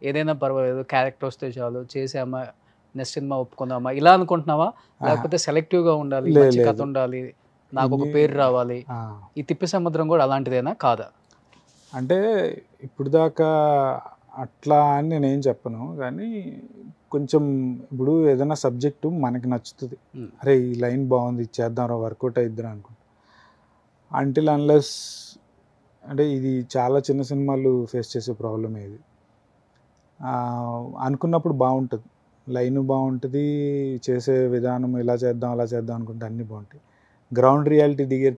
ఏదైనా పర్వాలేదు క్యారెక్టర్ వస్తే చాలు చేసామా నెక్స్ట్ సినిమా ఒప్పుకుందామా ఇలా అనుకుంటున్నావా లేకపోతే సెలెక్టివ్ గా ఉండాలి లే- మంచి కథ లేదు. ఉండాలి నాకు ఒక ఇన్ని- పేరు రావాలి ఆ, ఈ తిప్పి సముద్రం కూడా అలాంటిదేనా కాదా అంటే ఇప్పుడు దాకా అట్లా అని నేనేం చెప్పను కానీ కొంచెం ఇప్పుడు ఏదైనా సబ్జెక్టు మనకి నచ్చుతుంది Hmm. అరే ఈ లైన్ బాగుంది ఇది చేద్దాం రా వర్కౌట్ అయిద్దాం అనుకుంటా అంటిల్ అన్లెస్ అంటే ఇది చాలా చిన్న సినిమాలు ఫేస్ చేసే ప్రాబ్లమే ఇది ఆ, అనుకున్నప్పుడు బాగుంటుంది లైన్ బాగుంటుంది చేసే విధానం ఇలా చేద్దాం అలా చేద్దాం అనుకుంటే అన్నీ బాగుంటాయి గ్రౌండ్ రియాలిటీ దిగే